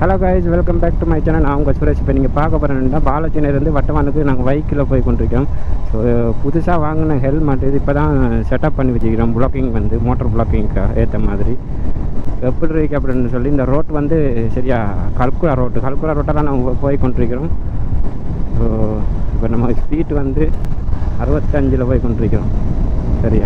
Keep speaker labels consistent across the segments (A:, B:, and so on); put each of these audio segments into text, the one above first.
A: hello guys welcome back to my channel நான் உங்கள் சுரேஷ் இப்போ நீங்கள் பார்க்க போகிறேன்னா பாலச்சேனையிலேருந்து வட்டவானுக்கு நாங்கள் பைக்கில் போய் கொண்டிருக்கோம் ஸோ புதுசாக வாங்கின ஹெல்மெட் இது இப்போ தான் செட்டப் பண்ணி வச்சுக்கிறோம் பிளாக்கிங் வந்து மோட்டர் பிளாக்கிங்க்கு ஏற்ற மாதிரி எப்படி இருக்கு அப்படின்னு சொல்லி இந்த ரோட் வந்து சரியா கல்குலா ரோட்டு கல்குலா ரோட்டெல்லாம் நாங்கள் போய் கொண்டிருக்கிறோம் ஸோ இப்போ நம்ம ஸ்பீட் வந்து அறுபத்தஞ்சில் போய் கொண்டிருக்கிறோம் சரியா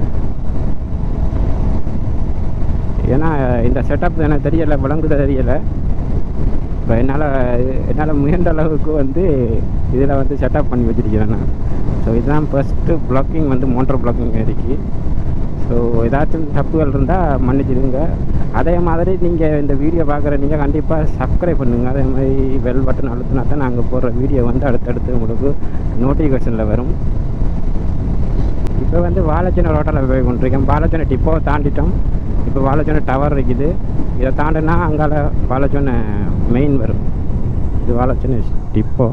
A: ஏன்னா இந்த செட்டப் எனக்கு தெரியலை விளங்குத தெரியலை இப்போ என்னால் என்னால் முயன்ற அளவுக்கு வந்து இதில் வந்து செட்டப் பண்ணி வச்சிருக்கிறேன் நான் ஸோ இதுதான் ஃபஸ்ட்டு பிளாக்கிங் வந்து மோட்டர் பிளாக்கிங் இருக்கு ஸோ ஏதாச்சும் தப்புகள் இருந்தால் மன்னிச்சிடுங்க அதே மாதிரி நீங்கள் இந்த வீடியோ பார்க்குற நீங்கள் கண்டிப்பாக சப்ஸ்கிரைப் பண்ணுங்கள் அதே மாதிரி பெல் பட்டன் அழுத்தினா தான் நாங்கள் போடுற வீடியோ வந்து அடுத்தடுத்து உங்களுக்கு நோட்டிஃபிகேஷனில் வரும் இப்போ வந்து வாழைச்சனை ரோட்டில் போய் கொண்டிருக்கேன் வாழைச்சனை டிப்போ தாண்டிட்டோம் இப்போ வாழைச்சனை டவர் இருக்குது இதை தாண்டினா அங்கால வாழைச்சனை மெயின் வரும் இது வாழைச்சனை டிப்போ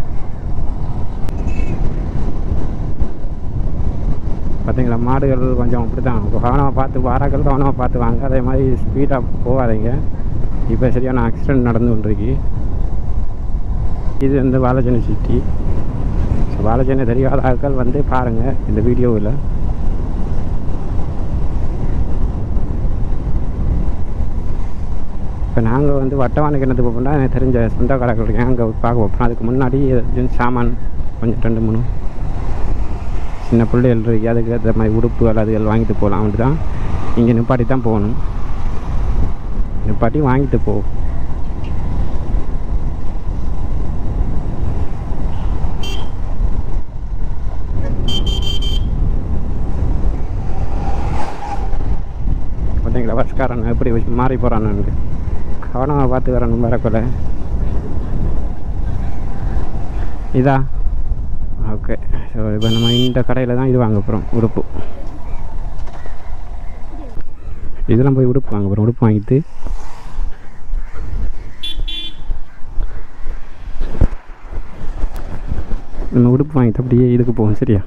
A: பார்த்தீங்களா மாடுகள் கொஞ்சம் அப்படி தான் கவனமாக பார்த்து வாராக்கள் கவனமாக பார்த்து வாங்க அதே மாதிரி ஸ்பீடாக போகாதீங்க இப்போ சரியான ஆக்சிடென்ட் நடந்து கொண்டிருக்கு இது வந்து வாழைச்சனை சிட்டி ஸோ வாழைச்சனை தெரியாத ஆட்கள் வந்து பாருங்கள் இந்த வீடியோவில் இப்போ நாங்கள் வந்து வட்டவான கிணத்து போகணும்னா எனக்கு தெரிஞ்ச சொந்த கடைகள் அங்கே பார்க்க போகிறோம் அதுக்கு முன்னாடி ஏதாச்சும் சாமான் கொஞ்சம் ரெண்டு மூணு சின்ன பிள்ளைகள் இருக்கு அதுக்கு ஏற்ற மாதிரி உடுப்புகள் அதுகள் வாங்கிட்டு போகலாம் அப்படி தான் இங்கே நிப்பாட்டி தான் போகணும் நிப்பாட்டி வாங்கிட்டு போ பார்த்தீங்களா பஸ்காரன் எப்படி வச்சு மாறி போகிறான்னு கவனமாக பார்த்து வரணும் வரக்குள்ள இதா ஓகே ஸோ இப்போ நம்ம இந்த கடையில் தான் இது வாங்க போகிறோம் உடுப்பு இதெல்லாம் போய் உடுப்பு வாங்க போகிறோம் உடுப்பு வாங்கிட்டு நம்ம உடுப்பு வாங்கிட்டு அப்படியே இதுக்கு போவோம் சரியா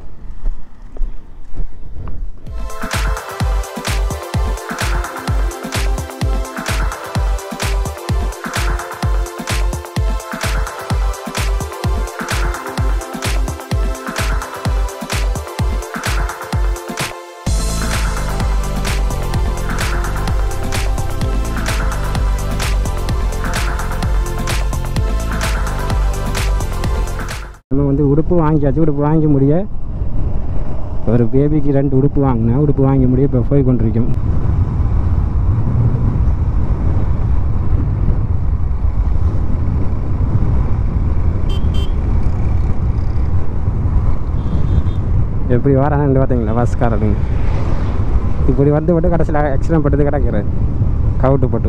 A: நம்ம வந்து உடுப்பு வாங்கியாச்சு உடுப்பு வாங்கி முடிய ஒரு பேபிக்கு ரெண்டு உடுப்பு வாங்கினேன் உடுப்பு வாங்கி முடிய இப்போ போய் கொண்டிருக்கோம் எப்படி வரான்னு பார்த்தீங்களா பஸ்காரனுங்க இப்படி வந்து விட்டு கடைசியில் ஆக்சிடென்ட் பட்டது கிடக்கிறது கவுட்டு போட்டு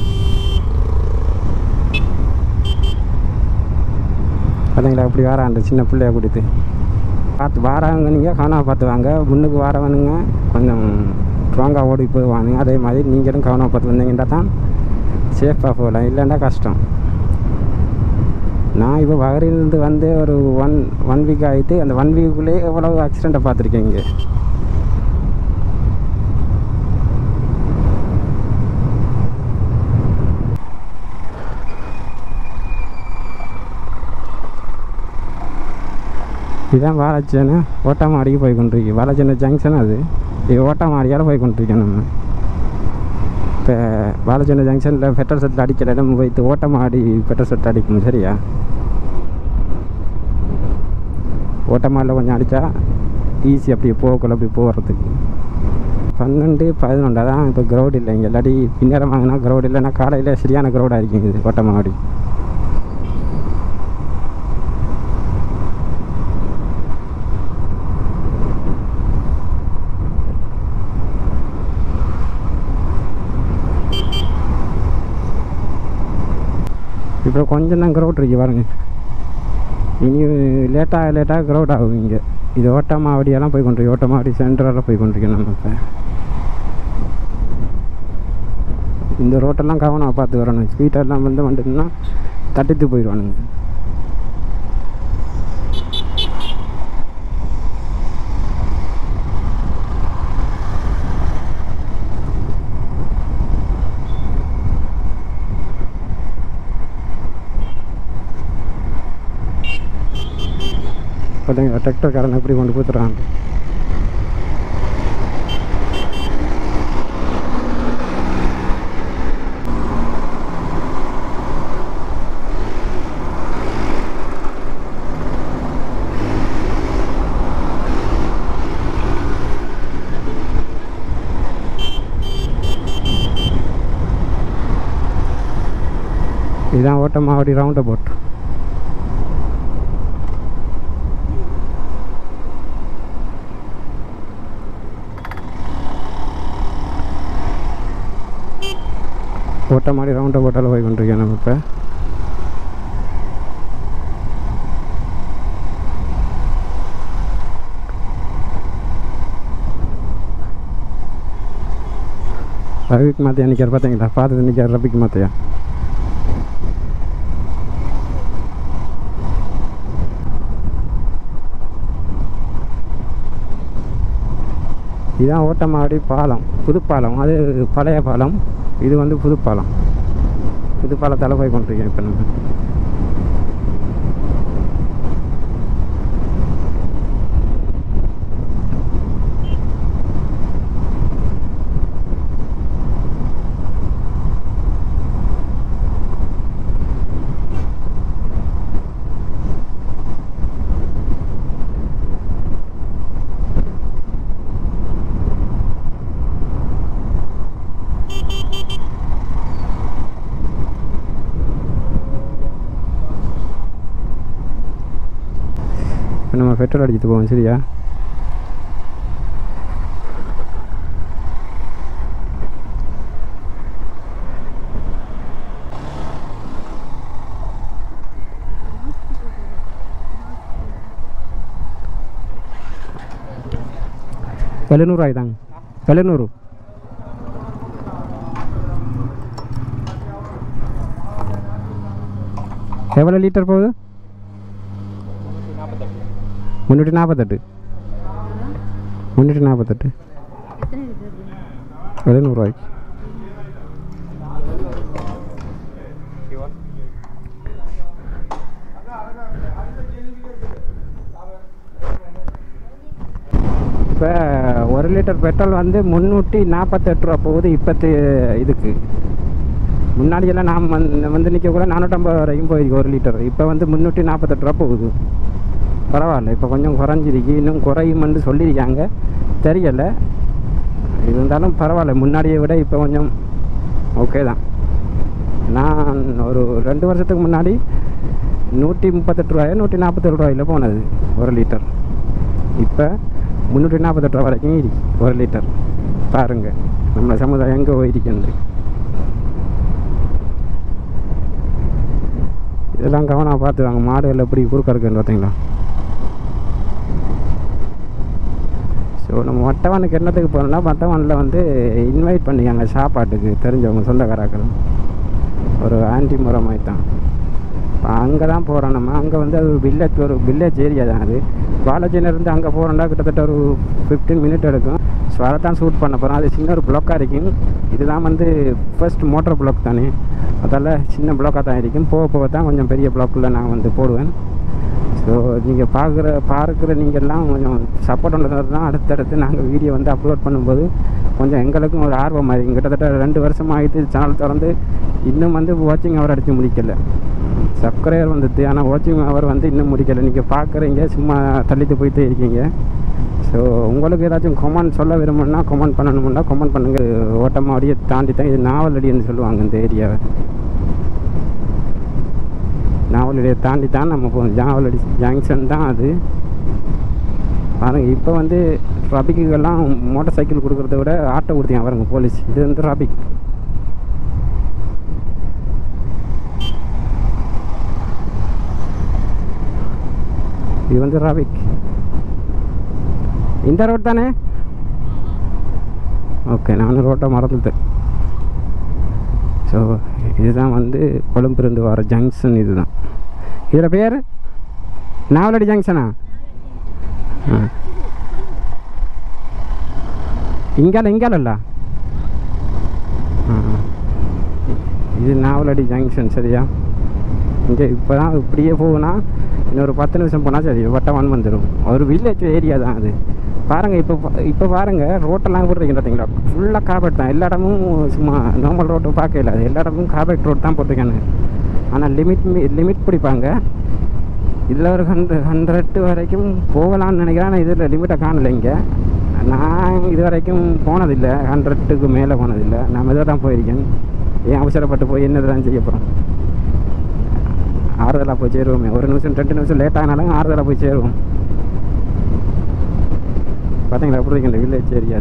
A: பார்த்தீங்களா இப்படி வரான் சின்ன பிள்ளைய கொடுத்து பார்த்து வாராங்க நீங்கள் கவனமாக பார்த்து வாங்க முன்னுக்கு வரவனுங்க கொஞ்சம் ஸ்ட்ராங்காக ஓடி போவானுங்க அதே மாதிரி நீங்களும் கவனமாக பார்த்து வந்தீங்கன்னா தான் சேஃபாக போகலாம் இல்லைன்னா கஷ்டம் நான் இப்போ வகரிலிருந்து வந்து ஒரு ஒன் ஒன் வீக் ஆகிட்டு அந்த ஒன் வீக்குள்ளேயே எவ்வளோ ஆக்சிடெண்ட்டை பார்த்துருக்கேன் இங்கே இதுதான் வாழைச்சேனை ஓட்டாமாடிக்கு போய் கொண்டிருக்கு வாழைச்சேனை ஜங்ஷன் அது இது ஓட்டாமாடியால் போய் கொண்டிருக்கேன் நம்ம இப்போ வாழைச்சேனை ஜங்ஷனில் பெட்ரோல் செட்டில் அடிக்கல நம்ம போய்த்து ஓட்டமாடி பெட்ரோல் செட் அடிக்கணும் சரியா ஓட்டமாடியில் கொஞ்சம் அடித்தா ஈஸி அப்படி போகக்குள்ள அப்படி போகிறதுக்கு பன்னெண்டு பதினொன்று தான் இப்போ க்ரௌட் இல்லை இங்கே இல்லாட்டி பின்னேரம் வாங்கினா க்ரௌட் இல்லைன்னா காலையில் சரியான க்ரௌடாக இருக்கும் இது ஓட்டமாடி இப்போ கொஞ்சம் தான் க்ரௌட் இருக்கு பாருங்க இனி லேட்டாக லேட்டாக க்ரௌட் ஆகும் இங்கே இது ஓட்டமாவடியெல்லாம் போய் கொண்டிருக்கு ஓட்டமாவடி சென்டரில் போய் கொண்டிருக்கேன் நம்ம இப்போ இந்த ரோட்டெல்லாம் கவனமாக பார்த்து வரணும் ஸ்பீடெல்லாம் வந்து வந்துட்டுன்னா தட்டித்து போயிடுவானுங்க பார்த்தீங்க டிராக்டர்காரன் எப்படி கொண்டு போத்துறாங்க இதுதான் Oddamavadi round about Oddamavadi round அபவுட்டால் போய் கொண்டிருக்கேன் நம்ம இப்போ ரவிக்கு மாத்தியா நிற்கிறார் பார்த்தீங்களா பார்த்துட்டு நிற்கிறார் ரவிக்கு மாத்தியா இதுதான் ஓட்டமாடி பாலம் புதுப்பாலம் அது பழைய பாலம் இது வந்து புதுப்பாலம் புதுப்பாலத்தால் போய் கொண்டிருக்கேன் இப்போ நம்ம இப்போ நம்ம பெட்ரோல் அடிச்சுட்டு போவோம் சரியா எழுநூறு ஆயிதாங்க எழுநூறு எவ்வளோ லிட்டர் போகுது முந்நூற்றி நாற்பத்தெட்டு முந்நூற்றி நாற்பத்தெட்டு எழுநூறுவாய்க்கு இப்போ ஒரு லிட்டர் பெட்ரோல் வந்து முந்நூற்றி நாற்பத்தெட்டு ரூபா போகுது இப்போத்து இதுக்கு முன்னாடியெல்லாம் நாம் வந்து வந்து நிற்கக்கூட நானூற்றம்பது வரைக்கும் போயிருக்கு ஒரு லிட்டர் இப்போ வந்து முந்நூற்றி நாற்பத்தெட்டு ரூபா போகுது பரவாயில்ல இப்போ கொஞ்சம் குறைஞ்சிருக்கு இன்னும் குறையுமென்று சொல்லியிருக்காங்க தெரியலை இருந்தாலும் பரவாயில்ல முன்னாடியை விட இப்போ கொஞ்சம் ஓகே தான் நான் ஒரு ரெண்டு வருஷத்துக்கு முன்னாடி நூற்றி முப்பத்தெட்டு ரூபாயோ நூற்றி நாற்பத்தெட்டு ரூபாயில் போனது ஒரு லிட்டர் இப்போ முந்நூற்றி நாற்பத்தெட்டு ரூபா வரைக்கும் இருக்கு ஒரு லிட்டர் பாருங்கள் நம்ம சமுதாயம் எங்கே போயிருக்கிறது இதெல்லாம் கவனமாக பார்த்து வாங்க மாடுகள் எப்படி குறுக்க இருக்குன்னு பார்த்தீங்களா ஸோ நம்ம மட்டவனுக்கு என்னத்துக்கு போனோம்னா மட்டவனில் வந்து இன்வைட் பண்ணிக்காங்க சாப்பாட்டுக்கு தெரிஞ்சவங்க சொந்தக்காராக்கள் ஒரு ஆன்டி முறை மாதிரி தான் இப்போ அங்கே தான் போகிறோம் நம்ம அங்கே வந்து அது ஒரு வில்லேஜ் ஒரு வில்லேஜ் ஏரியா தான் அது பாலாஜியிலேருந்து அங்கே போகிறோம்னா கிட்டத்தட்ட ஒரு ஃபிஃப்டீன் மினிட் எடுக்கும் ஸோ அதை தான் ஷூட் பண்ண போகிறோம் அது சின்ன ஒரு பிளாக்காக இருக்கும் இதுதான் வந்து ஃபர்ஸ்ட் மோட்டர் பிளாக் தானே அதால் சின்ன பிளாக்காக தான் இருக்கும் போக போக தான் கொஞ்சம் பெரிய பிளாக்கில் நான் வந்து போடுவேன் ஸோ நீங்கள் பார்க்குற பார்க்குற நீங்கள்லாம் கொஞ்சம் சப்போர்ட் பண்ணுறது தான் அடுத்தடுத்து நாங்கள் வீடியோ வந்து அப்லோட் பண்ணும்போது கொஞ்சம் எங்களுக்கும் ஒரு ஆர்வம் ஆகிடும் கிட்டத்தட்ட ரெண்டு வருஷம் ஆகிட்டு சேனல் திறந்து இன்னும் வந்து வாட்சிங் அவர் அடித்து முடிக்கல சப்ஸ்கிரைபர் வந்துட்டு ஆனால் வாட்சிங் அவர் வந்து இன்னும் முடிக்கலை நீங்கள் பார்க்குறீங்க சும்மா தள்ளிட்டு போயிட்டே இருக்கீங்க ஸோ உங்களுக்கு ஏதாச்சும் கமெண்ட் சொல்ல விரும்பணும்னா கமெண்ட் பண்ணணும்னா கமெண்ட் பண்ணுங்கள் ஓட்டமாடியை தாண்டி தான் இது நாவலடின்னு சொல்லுவாங்க இந்த ஏரியாவை நாவலடியை தாண்டி தான் நம்ம போகணும் நாவலடி ஜங்ஷன் தான் அது பாருங்க இப்போ வந்து ரபிக்குக்கெல்லாம் மோட்டார் சைக்கிள் கொடுக்குறத விட ஆட்டோ கொடுத்தீங்க பாருங்க போலீஸ் இது வந்து ரபிக் இது வந்து ரபிக் இந்த ரோட் தானே ஓகே நானும் ரோட்டை மறந்துட்டேன் ஸோ இதுதான் வந்து கொழும்பிருந்து வர ஜங்ஷன் இதுதான் இதில் பேர் நாவலடி ஜங்ஷனா ஆ இங்கால இங்காலல்ல ஆ இது நாவலடி ஜங்ஷன் சரியா இங்கே இப்போ தான் இப்படியே போகுனா இன்னொரு பத்து நிமிஷம் போனால் சரி வட்டவான் வந்துடும் ஒரு வில்லேஜ் ஏரியா தான் அது பாருங்கள் இப்போ இப்போ பாருங்கள் ரோட்டெல்லாம் போட்டிருக்கீங்க பார்த்தீங்களா ஃபுல்லாக கார்பெட் தான் எல்லா இடமும் சும்மா நார்மல் ரோட்டு பார்க்கல அது எல்லா இடமும் கார்பெட் ரோட் தான் போட்டிருக்காங்க ஆனால் லிமிட் லிமிட் பிடிப்பாங்க இதில் ஒரு ஹண்ட்ரட் ஹண்ட்ரட் வரைக்கும் போகலாம்னு நினைக்கிறேன் ஆனால் இதில் லிமிட்டை காணல இங்கே நான் இது வரைக்கும் போனதில்லை ஹண்ட்ரட்டுக்கு மேலே போனதில்லை நான் மெதுவாக தான் போயிருக்கேன் ஏன் அவசரப்பட்டு போய் என்னது தான் செய்ய போகிறோம் ஆறுதலாக போய் சேருவோமே ஒரு நிமிஷம் ரெண்டு நிமிஷம் லேட் ஆனாலும் ஆறுதலாக போய் சேருவோம் பார்த்தீங்களா எப்படி இருக்கு இந்த வில்லேஜ் ஏரியா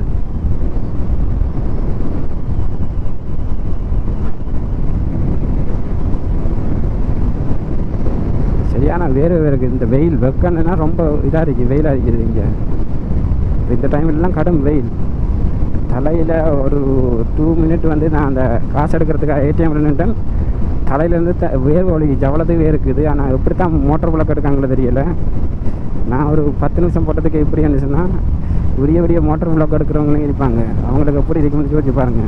A: சரியான வேறு இருக்குது இந்த வெயில் வெக்கன்னா ரொம்ப இதாக இருக்குது வெயிலாக இருக்குது இங்கே இந்த டைம்லலாம் கடும் வெயில் தலையில் ஒரு டூ மினிட் வந்து நான் அந்த காசு எடுக்கிறதுக்காக ஏடிஎம்ல நின்ட்டேன் தலையிலேருந்து த வேர்வை ஒழுகி ஜவளத்துக்கு இருக்குது ஆனால் எப்படி தான் மோட்டர் பிளக் எடுக்காங்களோ தெரியல நான் ஒரு பத்து நிமிஷம் போட்டதுக்கு எப்படி இருந்துச்சுன்னா விடிய விடிய மோட்டர் பிளாக் எடுக்கிறவங்களும் இருப்பாங்க அவங்களுக்கு எப்படி இருக்குன்னு யோசிச்சு பாருங்க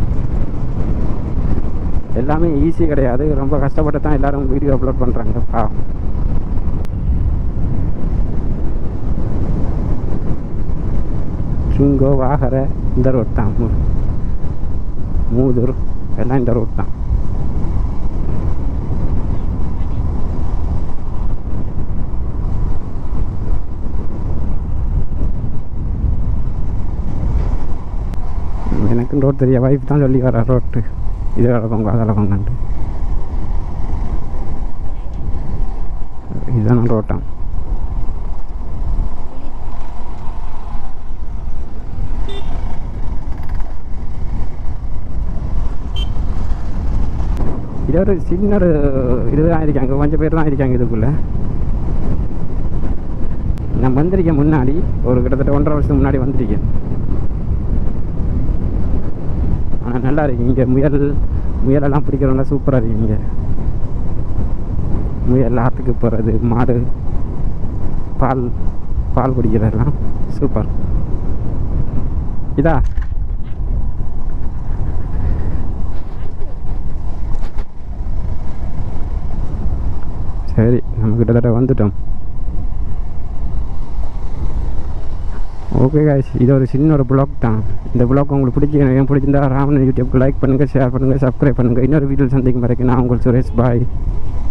A: எல்லாமே ஈஸி கிடையாது ரொம்ப கஷ்டப்பட்டு தான் எல்லாரும் வீடியோ அப்லோட் பண்ணுறாங்க பாவம் கிங்கோ வாகர இந்த ரோட் தான் மூ- மூதூர் எல்லாம் இந்த ரோட் தான் எனக்கும் ரோட் தெரிய வைஃப் தான் சொல்லி வர ரோட்டு இது வளர்ப்போங்க அதை வளர்ப்போங்கன்ட்டு இதுதான் ரோட்டான் இது ஒரு சின்ன ஒரு இதுதான் இருக்காங்க கொஞ்சம் பேர் தான் இருக்காங்க இதுக்குள்ளே நான் வந்திருக்கேன் முன்னாடி ஒரு கிட்டத்தட்ட ஒன்றரை வருஷத்துக்கு முன்னாடி வந்திருக்கேன் ஆனால் நல்லா இருக்கு இங்கே முயல் முயலெல்லாம் பிடிக்கிறவங்க சூப்பராக இருக்கு இங்கே முயல் ஆற்றுக்கு போகிறது மாடு பால் பால் குடிக்கிறதெல்லாம் சூப்பர் இதா சரி நம்ம கிட்டத்தட்ட வந்துட்டோம் ஓகே காய்ஸ் இது ஒரு சின்ன ஒரு பிளாக் தான் இந்த பிளாக் உங்களுக்கு பிடிச்சி எனக்கு பிடிச்சிருந்தா ராமன் யூடியூப்க்கு லைக் பண்ணுங்கள் ஷேர் பண்ணுங்கள் சப்ஸ்கிரைப் பண்ணுங்கள் இன்னொரு வீடியோ சந்திக்கும் வரைக்கும் நான் உங்கள் சுரேஷ் பாய்